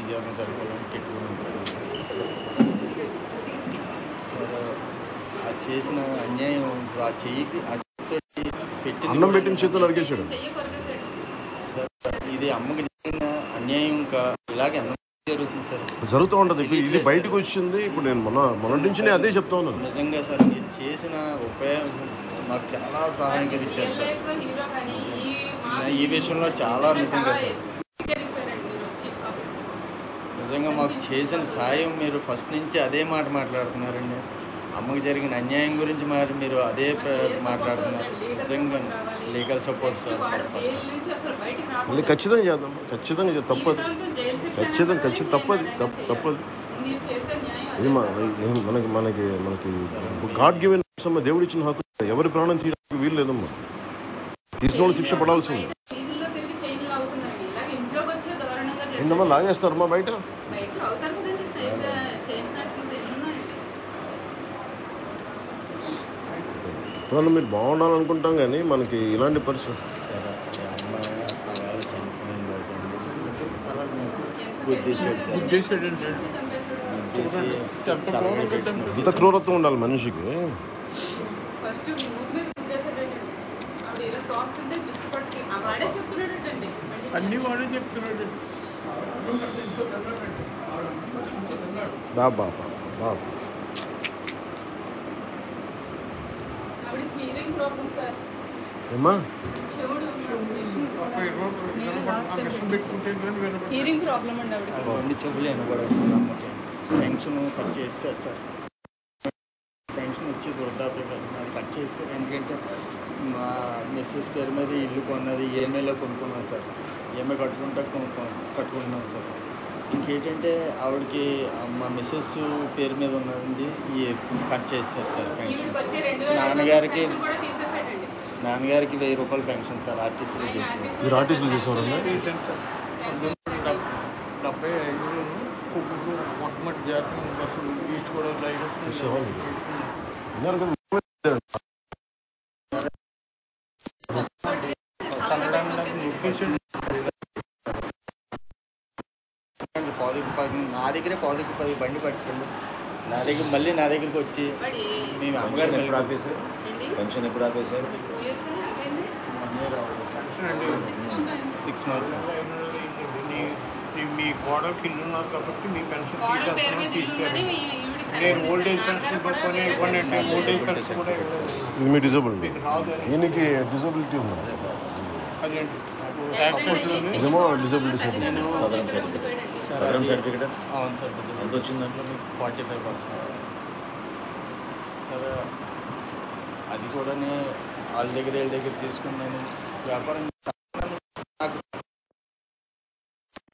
జీవనం జరపాలని పెట్టుకున్నాను సార్ సార్ ఆ చేసిన అన్యాయం ఇప్పుడు ఆ చెయ్యికి ఆ చేతితోటి పెట్టింది అన్నం కూడా పెట్టిన చేతులు అడిగేశాడు చెయ్యి కొరికేసాడు సార్, ఇది అమ్మకి జరిగిన అన్యాయం ఇంకా ఇలాగే ఎంత జరుగుతుంది సార్ జరుగుతూ ఉంటది ఇప్పుడు ఇది బయటకు వచ్చింది ఇప్పుడు నేను మన మొన్నటి నుంచి నేను అదే చెప్తా ఉన్నాను నిజంగా సార్ మీరు చేసిన ఉపయోగం మాకు చాలా సహాయకరించారు రియల్ సార్ లైఫ్ లో హీరో కానీ ఈ మా నా ఈ విషయంలో చాలా నిజంగా సార్. జరిగిపోయారండి మీరు వచ్చి నిజంగా మాకు చేసిన సాయం మీరు ఫస్ట్ నుంచి అదే మాట మాట్లాడుతున్నారండి అమ్మకి జరిగిన అన్యాయం గురించి మరి మీరు అదే ప్ర- మాట్లాడుతున్నారు నిజంగా లీగల్ సపోర్ట్ సార్ వాడు జైలు నుంచి అసలు బయటికి మళ్ళీ రాకూడదు. ఖచ్చితంగా చేద్దాం ఖచ్చితంగా చేద్దాం. తప్పదు జీవితాంతం జైలు శిక్ష ఖచ్చితంగా అయినా ఖచ్చితంగా సరే తప్పదు మీరు తప్ప- తప్పదు మీరు చేసే న్యాయం ఇది అదే మా- ఇది మనకి మనకి మనకి గాడ్ గివెన్ దేవుడు ఇచ్చిన హక్కు ఎవరి ప్రాణం తీయడానికి వీలు లేదమ్మా తీసిన వాళ్ళు శిక్ష పడాల్సింది బయట వీధుల్లో తిరిగి చైన్లు అవుతున్నాయండి ఇలాగ ఇంట్లోకి వచ్చే దారుణంగా చేస్తారు. ఏంటమ్మా లాగేస్తారమ్మా బయట బయట అవుతారు కదండి చైన్ చేసినట్టు ఎన్నున్నాయండి ఇవాళ మీరు బాగుండాలనుకుంటాం కానీ మనకి ఇలాంటి పరిస్థితి సార్ ఆ అమ్మ అలా చనిపోయిన రోజు గుద్దేశాడు సార్ చంపేశాడు గుద్దేసి తలపెట్టేసిన ఎంత క్రూరత్వం ఉండాలి మనిషికి ఫస్ట్ మూడు మీద గుద్దేశాడండి ఆవిడ ఇలా టాప్స్ ఉంటే జుట్టు పట్టుకి ఆ వాడే చెప్తున్నాడటండి మళ్ళీ అన్ని వాడే చెప్తున్నాడు బాబా బాబా ఆవిడ హీరింగ్ ప్రాబ్లం సార్ ఏమ్మా చెవుడు పెట్టుకుంటే కానీ వినపడదు. హీరింగ్ ప్రాబ్లం అండి ఆవిడ రెండు చెవులు వినబడవు సార్ అమ్మకి పెన్షన్ కట్ చేస్తారు సార్ పెన్షన్ వచ్చి వృద్ధాప్య పెన్షన్ అది కట్ చేస్తారు ఎందుకంటే మా మిస్సెస్ పేరు మీద ఇల్లు కొన్నది ఈఎంఐలో కొనుక్కున్నాం సార్ ఈఎంఐ కట్టుకుంటా కొనుక్కో- కట్టుకుంటున్నాం సార్ ఇంకేంటంటే ఆవిడకి మా మిస్సెస్ పేరు మీద ఉన్నది ఈ కట్ చేస్తారు సార్ పెన్షన్ ఈవిడికి వచ్చే రెండు వేల నాన్నగారికి- పెన్షన్ కూడా తీసేసాడండి నాన్నగారికి వెయ్యి రూపాయలు పెన్షన్ సార్ ఆర్టీసీలో ఆయన చేసిన ఆర్టీసీలో మీరు ఆర్టిస్టులు చేసేవారన్నా రీసెంట్ సార్ డబ్- డెబ్బై ఐదులోను కుక్కకు మొట్టమొదటి జాతీయ బస్సు తీసుకోవడం చేసేవాళ్ళు. విన్నారు కదా? చల్లడానికి నాకు నొక్కేసాడు పాదుకు పది నా దగ్గరే పాదుకు పది బండి పట్టుకెళ్ళి నా దగ్గర మళ్ళీ నా దగ్గరికి వచ్చి బట్ మేము అమ్మగారు పెన్షన్ ఎప్పుడు మళ్ళీ ఆపేశారు ఏంటి పెన్షన్ ఎప్పుడు ఆపేశారు టూ ఇయర్స్ ఎంతైంది పెన్షన్ అండి సిక్స్ మంత్ అయింది సిక్స్ మంత్స్ ఐదు నెలలు అయిందండి. నీ- నీ- మీ కోడలికి ఇల్లు ఉన్నది కాబట్టి మీ పెన్షన్ కోడల పేరు మీద తీసేస్తున్నాం ఇల్లు ఉందని తీసారు మీ- ఈవిడికి నేను కరెక్ట్ ఓల్డ్ ఏజ్ చేశాను. పెన్షన్ నాన్నగారు కూడా పట్టుకొని వేరే ఇవ్వండి అంటే పెన్షన్ ఓల్డ్ ఏజ్ లేదు. పెన్షన్ కూడా ఇవ్వలేదు ఇది మీ డిజబుల్ మీకు రాదు అని ఈయనకి డిజబిలిటీ ఉంది అదేంటి యాక్సిడెంట్ హాస్పిటల్ అయ్యి ఇదేమో డిజబిలిటీ అది నేను కూడా సదరం ఇక్కడ సర్టిఫికేట్. ఉండిపోయాడండి. సార్ సదరం అది- సర్టిఫికేట్ అవును సార్ ఎంత వచ్చింది దాంట్లో మీకు ఫార్టీ ఫైవ్ పర్సెంట్ సార్ అది కూడా వాళ్ళ దగ్గర వీళ్ళ దగ్గర తీసుకున్నాను వ్యాపారం నాకు